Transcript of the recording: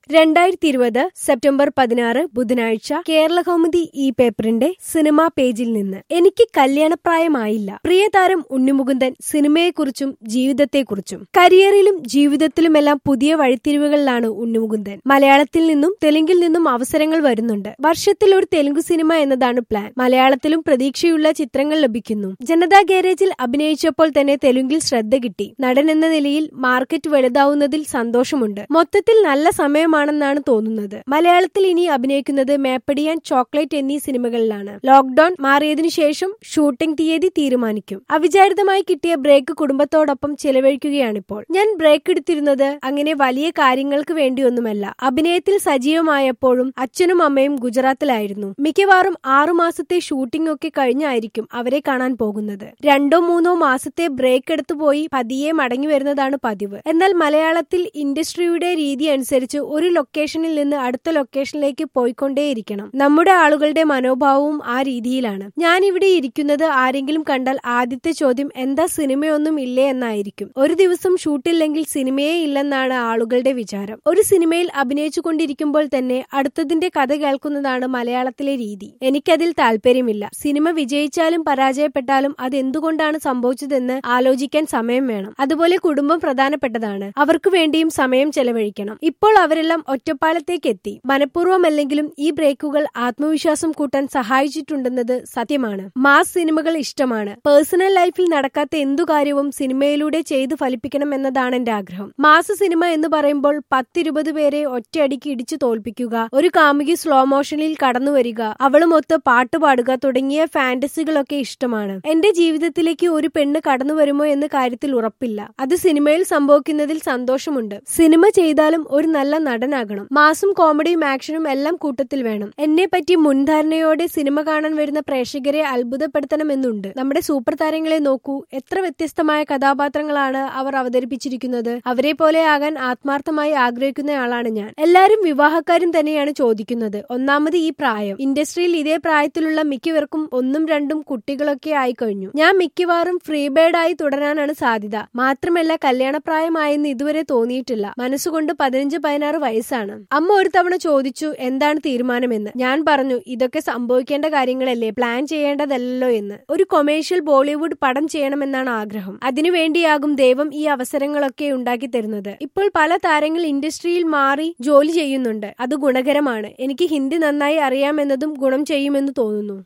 രണ്ടായിരത്തി ഇരുപത് സെപ്റ്റംബർ പതിനാറ് ബുധനാഴ്ച കേരള കൗമുദി ഈ പേപ്പറിന്റെ സിനിമാ പേജിൽ നിന്ന് എനിക്ക് കല്യാണപ്രായമായില്ല പ്രിയതാരം ഉണ്ണിമുകുന്ദൻ സിനിമയെക്കുറിച്ചും ജീവിതത്തെക്കുറിച്ചും കരിയറിലും ജീവിതത്തിലുമെല്ലാം പുതിയ വഴിത്തിരിവുകളിലാണ് ഉണ്ണിമുകുന്ദൻ മലയാളത്തിൽ നിന്നും തെലുങ്കിൽ നിന്നും അവസരങ്ങൾ വരുന്നുണ്ട് വർഷത്തിൽ ഒരു തെലുങ്ക് സിനിമ എന്നതാണ് പ്ലാൻ മലയാളത്തിലും പ്രതീക്ഷയുള്ള ചിത്രങ്ങൾ ലഭിക്കുന്നു ജനതാ ഗാരേജിൽ അഭിനയിച്ചപ്പോൾ തന്നെ തെലുങ്കിൽ ശ്രദ്ധ കിട്ടി നടൻ എന്ന നിലയിൽ മാർക്കറ്റ് വലുതാവുന്നതിൽ സന്തോഷമുണ്ട് മൊത്തത്തിൽ നല്ല സമയമാണെന്നാണ് തോന്നുന്നത് മലയാളത്തിൽ ഇനി അഭിനയിക്കുന്നത് മേപ്പടിയാൻ ചോക്ലേറ്റ് എന്നീ സിനിമകളിലാണ് ലോക്ഡൌൺ മാറിയതിനു ശേഷം ഷൂട്ടിംഗ് തീയതി തീരുമാനിക്കും അവിചാരിതമായി കിട്ടിയ ബ്രേക്ക് കുടുംബത്തോടൊപ്പം ചെലവഴിക്കുകയാണിപ്പോൾ ഞാൻ ബ്രേക്ക് എടുത്തിരുന്നത് അങ്ങനെ വലിയ കാര്യങ്ങൾക്ക് വേണ്ടിയൊന്നുമല്ല അഭിനയത്തിൽ സജീവമായപ്പോഴും അച്ഛനും അമ്മയും ഗുജറാത്തിലായിരുന്നു മിക്കവാറും ആറു മാസത്തെ ഷൂട്ടിംഗ് ഒക്കെ കഴിഞ്ഞായിരിക്കും അവരെ കാണാൻ പോകുന്നത് രണ്ടോ മൂന്നോ മാസത്തെ ബ്രേക്ക് എടുത്തു പോയി പതിയെ മടങ്ങി വരുന്നതാണ് പതിവ് എന്നാൽ മലയാളത്തിൽ ഇൻഡസ്ട്രിയുടെ രീതി അനുസരിച്ച് ഒരു ലൊക്കേഷനിൽ നിന്ന് അടുത്ത ലൊക്കേഷനിലേക്ക് പോയിക്കൊണ്ടേയിരിക്കണം നമ്മുടെ ആളുകളുടെ മനോഭാവവും ആ രീതിയിലാണ് ഞാൻ ഇവിടെ ഇരിക്കുന്നത് ആരെങ്കിലും കണ്ടാൽ ആദ്യത്തെ ചോദ്യം എന്താ സിനിമയൊന്നും ഇല്ലേ എന്നായിരിക്കും ഒരു ദിവസം ഷൂട്ടില്ലെങ്കിൽ സിനിമയേ ഇല്ലെന്നാണ് ആളുകളുടെ വിചാരം ഒരു സിനിമയിൽ അഭിനയിച്ചു കൊണ്ടിരിക്കുമ്പോൾ തന്നെ അടുത്തതിന്റെ കഥ കേൾക്കുന്നതാണ് മലയാളത്തിലെ രീതി എനിക്കതിൽ താല്പര്യമില്ല സിനിമ വിജയിച്ചാലും പരാജയപ്പെട്ടാലും അത് എന്തുകൊണ്ടാണ് സംഭവിച്ചതെന്ന് ആലോചിക്കാൻ സമയം വേണം അതുപോലെ കുടുംബം പ്രധാനപ്പെട്ടതാണ് അവർക്ക് വേണ്ടിയും സമയം ചെലവഴിക്കണം ഇപ്പോൾ അവരെല്ലാം ഒറ്റപ്പാലത്തേക്ക് എത്തി മനഃപൂർവ്വമല്ലെങ്കിലും ഈ ബ്രേക്കുകൾ ആത്മവിശ്വാസം കൂട്ടാൻ സഹായിച്ചിട്ടുണ്ടെന്നത് സത്യമാണ് മാസ് സിനിമകൾ ഇഷ്ടമാണ് പേഴ്സണൽ ലൈഫിൽ നടക്കാത്ത എന്തു കാര്യവും സിനിമയിലൂടെ ചെയ്ത് ഫലിപ്പിക്കണം എന്നതാണ് എന്റെ ആഗ്രഹം മാസ് സിനിമ എന്ന് പറയുമ്പോൾ പത്തിരുപത് പേരെ ഒറ്റയടിക്ക് ഇടിച്ചു തോൽപ്പിക്കുക ഒരു കാമുകി സ്ലോ മോഷനിൽ കടന്നു വരിക അവളുമൊത്ത് പാട്ട് പാടുക തുടങ്ങിയ ഫാന്റസികളൊക്കെ ഇഷ്ടമാണ് എന്റെ ജീവിതത്തിലേക്ക് ഒരു പെണ്ണ് കടന്നു വരുമോ എന്ന കാര്യത്തിൽ ഉറപ്പില്ല അത് സിനിമയിൽ സംഭവിക്കുന്നതിൽ സന്തോഷമുണ്ട് സിനിമ ചെയ്താലും ഒരു നല്ല നടനാകണം മാസും കോമഡിയും ആക്ഷനും എല്ലാം കൂട്ടത്തിൽ വേണം എന്നെ പറ്റി മുൻധാരണയോടെ സിനിമ കാണാൻ വരുന്ന പ്രേക്ഷകരെ അത്ഭുതപ്പെടുത്തണമെന്നുണ്ട് നമ്മുടെ സൂപ്പർ താരങ്ങളെ നോക്കൂ എത്ര വ്യത്യസ്തമായ കഥാപാത്രങ്ങളാണ് അവർ അവതരിപ്പിച്ചിരിക്കുന്നത് അവരെ പോലെ ആകാൻ ആത്മാർത്ഥമായി ആഗ്രഹിക്കുന്നയാളാണ് ഞാൻ എല്ലാവരും വിവാഹക്കാരും തന്നെയാണ് ചോദിക്കുന്നത് ഒന്നാമത് ഈ പ്രായം ഇൻഡസ്ട്രിയിൽ ഇതേ പ്രായത്തിലുള്ള മിക്കവർക്കും ഒന്നും രണ്ടും കുട്ടികളൊക്കെ ആയി കഴിഞ്ഞു ഞാൻ മിക്കവാറും ഫ്രീ ബേർഡായി തുടരാനാണ് സാധ്യത മാത്രമല്ല കല്യാണപ്രായമായെന്ന് ഇതുവരെ തോന്നിയിട്ടില്ല മനസ്സുകൊണ്ട് പതിനഞ്ച് പതിനാറ് വയസ്സാണ് അമ്മ ഒരു തവണ ചോദിച്ചു എന്താണ് തീരുമാനമെന്ന് ഞാൻ പറഞ്ഞു ഇതൊക്കെ സംഭവിക്കേണ്ട കാര്യങ്ങളല്ലേ പ്ലാൻ ചെയ്യേണ്ടതല്ലോ എന്ന് ഒരു കൊമേഴ്ഷ്യൽ ബോളിവുഡ് പടം ചെയ്യണമെന്നാണ് ആഗ്രഹം അതിനുവേണ്ടിയാകും ദൈവം ഈ അവസരങ്ങളൊക്കെ ഉണ്ടാക്കി തരുന്നത് ഇപ്പോൾ പല താരങ്ങൾ ഇൻഡസ്ട്രിയിൽ മാറി ജോലി ചെയ്യുന്നുണ്ട് അത് ഗുണകരമാണ് എനിക്ക് ഹിന്ദി നന്നായി അറിയാമെന്നതും ഗുണം ചെയ്യുമെന്ന് തോന്നുന്നു